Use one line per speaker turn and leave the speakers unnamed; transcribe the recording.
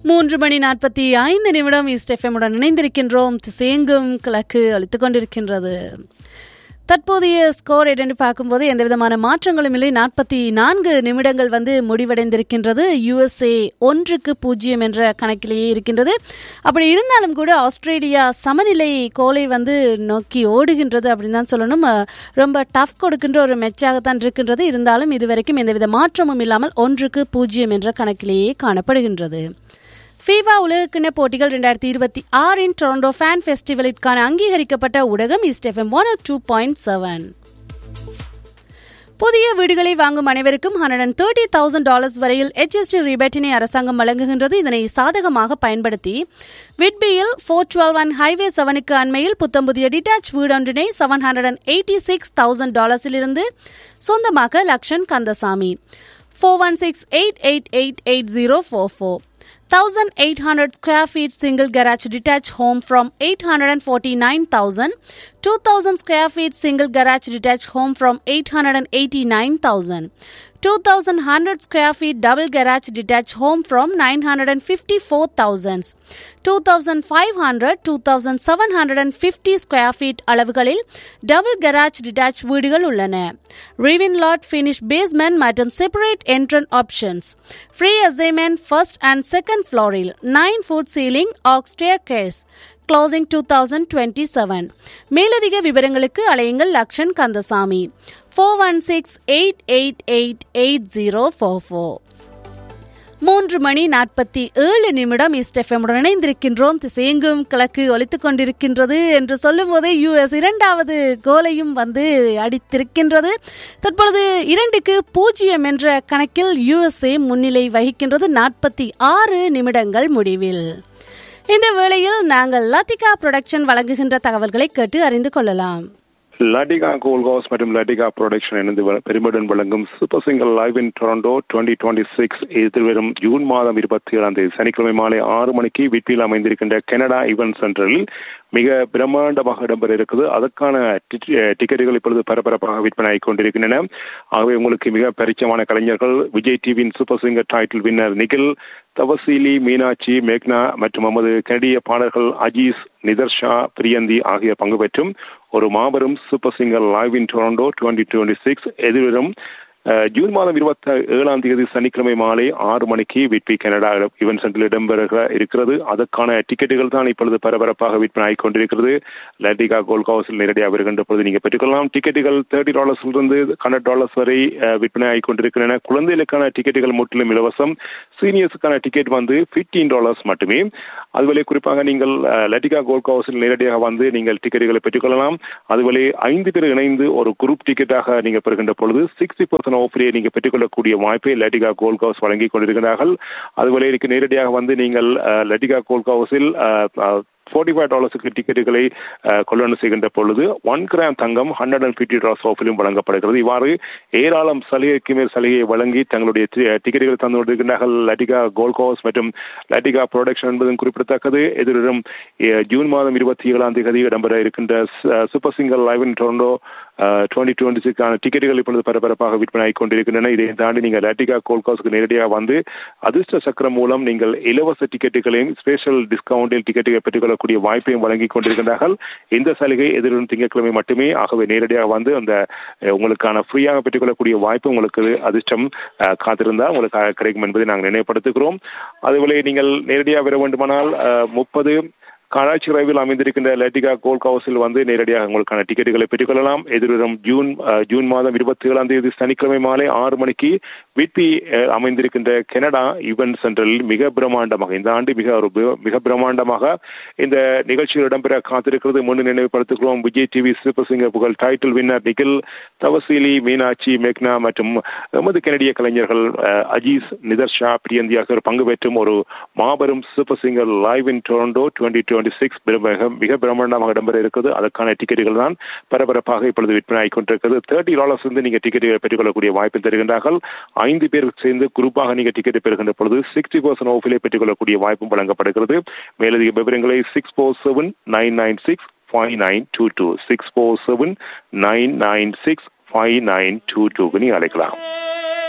மூன்று மணி நாற்பத்தி ஐந்து நிமிடம் ஈஸ்ட் எஃப்எம்முடன் இணைந்திருக்கின்றோம் திசையெங்கும் கிழக்கு அளித்துக் கொண்டிருக்கின்றது தற்போதைய ஸ்கோர் என்று பார்க்கும்போது எந்த விதமான மாற்றங்களும் இல்லை நாற்பத்தி நான்கு நிமிடங்கள் வந்து முடிவடைந்திருக்கின்றது யுஎஸ்ஏ ஒன்றுக்கு பூஜ்ஜியம் என்ற கணக்கிலேயே இருக்கின்றது அப்படி இருந்தாலும் கூட ஆஸ்திரேலியா சமநிலை கோலை வந்து நோக்கி ஓடுகின்றது அப்படின்னு தான் சொல்லணும் அஹ், ரொம்ப டஃப் கொடுக்கின்ற ஒரு மெச்சாகத்தான் இருக்கின்றது இருந்தாலும் இதுவரைக்கும் எந்தவித மாற்றமும் இல்லாமல் ஒன்றுக்கு பூஜ்ஜியம் என்ற கணக்கிலேயே காணப்படுகின்றது ஃபீவா உலகக்கிண போட்டிகள் ரெண்டாயிரத்தி இருபத்தி ஆறின் டொரண்டோ ஃபேன் ஃபெஸ்டிவலிற்கான அங்கீகரிக்கப்பட்ட ஊடகம் East FM one two point seven புதிய வீடுகளை வாங்கும் அனைவருக்கும் hundred and thirty thousand dollars வரையில் HST ரிபேட்டினை அரசாங்கம் வழங்குகின்றது இதனை சாதகமாக பயன்படுத்தி விட்பியில் ஃபோர் டுவெல் ஒன் ஹைவே செவனுக்கு அண்மையில் புத்தம்புதிய டிட்டாச் வீடொன்றினை seven hundred and eighty six thousand டாலர்ஸிலிருந்து சொந்தமாக்க Lakshan Kandasamy four one six eight eight eight eight zero four four 1800 square feet single garage detached home from 849,000 2000 square feet single garage detached home from 889,000 2100 square feet double garage detached home from 954,000 2500 2750 square feet அளவுகளில் double garage detach வீடுகள் உள்ளன ravine lot finish basement மற்றும் separate entrance options free assignment first and second ஃப்ளோரில் nine foot ceiling oak staircase closing two thousand twenty seven மேலதிக விவரங்களுக்கு அலையுங்கள் Lakshan Kandasamy four one six eight eight eight eight zero four four மூன்று மணி நாற்பத்தி ஏழு நிமிடம் இஸ்டெஃபமுடன் இணைந்திருக்கின்றோம் திசையெங்கும் கிழக்கு ஒலித்துக் கொண்டிருக்கின்றது என்று சொல்லும் போதே யுஎஸ் இரண்டாவது கோலையும் வந்து அடித்திருக்கின்றது தற்பொழுது இரண்டுக்கு பூஜ்ஜியம் என்ற கணக்கில் யுஎஸ்ஏ முன்னிலை வகிக்கின்றது நாற்பத்தி ஆறு நிமிடங்கள் முடிவில் இந்த வேளையில் நாங்கள் லத்திகா புரொடக்ஷன் வழங்குகின்ற தகவல்களை கேட்டு அறிந்து கொள்ளலாம்
லட்டிகா கோல்காஸ் மற்றும் லட்டிகா ப்ரொடக்ஷன் இணைந்து வ- பெருமையுடன் வழங்கும் super singer live in Toronto twenty twenty six எதிர்வரும் ஜூன் மாதம் இருபத்தி ஏழாம் தேதி சனிக்கிழமை மாலை ஆறு மணிக்கு வீட்டில் அமைந்திருக்கின்ற கனடா ஈவென்ட் சென்டரில் மிக பிரம்மாண்டமாக இடம்பெற இருக்குது அதற்கான டி- டிக்கெட்டுகள் இப்பொழுது பரபரப்பாக விற்பனை ஆகிக் கொண்டிருக்கின்றன ஆகவே உங்களுக்கு மிக பரிச்சயமான கலைஞர்கள் விஜய் டிவியின் super singer title winner Nikhil Thavaseeli Meenakshi மேக்னா மற்றும் நமது கனடிய பாடல்கள் அஜீஸ் நிதர்ஷா பிரியந்தி ஆகிய பங்கு பெற்றும் ஒரு மாபெரும் super singer live in Toronto twenty twenty six எதிர்வரும் அஹ், ஜூன் மாதம் இருபத்தி ஏழாம் தேதி சனிக்கிழமை மாலை ஆறு மணிக்கு விட்பி கனடா ஈவென்ட் சென்டரில் இடம்பெற இருக்கிறது அதற்கான டிக்கெட்டுகள் தான் இப்பொழுது பரபரப்பாக விற்பனை ஆகிக் கொண்டிருக்கிறது லட்டிகா கோல்ட் ஹவுஸில் நேரடியாக வருகின்ற பொழுது நீங்கள் பெற்றுக்கொள்ளலாம் டிக்கெட்டுகள் தேர்ட்டி டாலர்ஸிலிருந்து ஹண்ட்ரட் டாலர்ஸ் வரை அஹ், விற்பனை ஆகிக் கொண்டிருக்கின்றன குழந்தைகளுக்கான டிக்கெட்டுகள் முற்றிலும் இலவசம் சீனியர்ஸுக்கான டிக்கெட் வந்து ஃபிஃப்டீன் டாலர்ஸ் மட்டுமே அதுவரை குறிப்பாக நீங்கள் அஹ், லட்டிகா கோல்ட் ஹவுஸில் நேரடியாக வந்து நீங்கள் டிக்கெட்டுகளை பெற்றுக்கொள்ளலாம் அதுவரை ஐந்து பேர் இணைந்து ஒரு குரூப் டிக்கெட்டாக நீங்கள் பெறுகின்ற பொழுது சிக்ஸ்டி பர்சன்ட் ஆஃபரே நீங்கள் பெற்றுக்கொள்ளக்கூடிய வாய்ப்பை லட்டிகா கோல்ட் ஹவுஸ் வழங்கி கொண்டிருக்கிறார்கள் அதுவரை இதுக்கு நேரடியாக வந்து நீங்கள் அஹ், லட்டிகா கோல்ட் ஹவுஸில் ஃபோர்ட்டி ஃபைவ் டாலர்ஸுக்கு டிக்கெட்டுகளை அஹ், கொள்வனவு செய்கின்ற பொழுது ஒன் கிராம் தங்கம் ஹண்ட்ரட் அண்ட் ஃபிஃப்டி டாலர்ஸ் ஆஃபிலும் வழங்கப்படுகிறது இவ்வாறு ஏராளம் சலுகைக்கு மேல் சலுகையை வழங்கி தங்களுடைய டி- டிக்கெட்டுகளை தந்து கொண்டிருக்கிறார்கள் லட்டிகா கோல்ட் ஹவுஸ் மற்றும் லட்டிகா ப்ரொடக்ஷன் என்பதும் குறிப்பிடத்தக்கது எதிரும் அஹ், ஜூன் மாதம் இருபத்தி ஏழாம் தேதி இடம்பெற இருக்கின்ற ச- super singer live in Toronto twenty twenty சிக்ஸான டிக்கெட்டுகள் இப்பொழுது பரபரப்பாக விற்பனை ஆகிக் கொண்டிருக்கின்றன இதை தாண்டி நீங்கள் லட்டிகா கோல்ட் ஹவுஸ்க்கு நேரடியாக வந்து அதிர்ஷ்ட சக்கரம் மூலம் நீங்கள் இலவச டிக்கெட்டுகளையும் ஸ்பெஷல் டிஸ்கவுண்டில் டிக்கெட்டுகளை பெற்றுக்கொள்ளக்கூடிய வாய்ப்பையும் வழங்கி கொண்டிருக்கின்றார்கள் இந்த சலுகை எதிரும் திங்கட்கிழமை மட்டுமே ஆகவே நேரடியாக வந்து அந்த அஹ், உங்களுக்கான ஃப்ரீயாக பெற்றுக்கொள்ளக்கூடிய வாய்ப்பு உங்களுக்கு அதிர்ஷ்டம் அஹ், காத்திருந்தால் உங்களுக்கு கிடைக்கும் என்பதை நாங்கள் நினைவுபடுத்துகிறோம் அதுபோல நீங்கள் நேரடியாக வர வேண்டுமானால் முப்பது கராச்சி ரயில் அமைந்திருக்கின்ற லட்டிகா கோல்ட் ஹவுஸில் வந்து நேரடியாக உங்களுக்கான டிக்கெட்டுகளை பெற்றுக்கொள்ளலாம் எதிர்வரும் ஜூன் அஹ், ஜூன் மாதம் இருபத்தி ஏழாம் தேதி சனிக்கிழமை மாலை ஆறு மணிக்கு விட்பி அஹ், அமைந்திருக்கின்ற கனடா ஈவென்ட் சென்டரில் மிக பிரம்மாண்டமாக இந்த ஆண்டு மிக ஒரு பிர- மிக பிரம்மாண்டமாக இந்த நிகழ்ச்சியில் இடம்பெற காத்திருக்கிறது முன்னு நினைவுபடுத்துகிறோம் விஜய் டிவி சூப்பர் சிங்கர் புகழ் டைட்டில் வின்னர் நிகில் தவசீலி மீனாட்சி மேக்னா மற்றும் எமது கனடிய கலைஞர்கள் அஹ், அஜீஸ் நிதர்ஷா பிரியந்தி ஆகியோர் பங்கு பெற்றும் ஒரு மாபெரும் super singer live in Toronto twenty twenty six மிக பிரம்மாண்டமாக இடம்பெற இருக்குது அதற்கான டிக்கெட்டுகள் தான் பரபரப்பாக இப்பொழுது விற்பனை ஆகிக் கொண்டிருக்கிறது தேர்ட்டி டாலர்ஸ் வந்து நீங்கள் டிக்கெட்டுகளை பெற்றுக்கொள்ளக்கூடிய வாய்ப்பு தருகின்றார்கள் ஐந்து பேர் சேர்ந்து குரூப்பாக நீங்கள் டிக்கெட் பெறுகின்ற பொழுது சிக்ஸ்டி பர்சன்ட் ஆஃபிலே பெற்றுக்கொள்ளக்கூடிய வாய்ப்பும் வழங்கப்படுகிறது மேலதிக விவரங்களை six four seven nine nine six five nine two two six four seven nine nine six five nine two டூக்கு நீங்கள் அழைக்கலாம்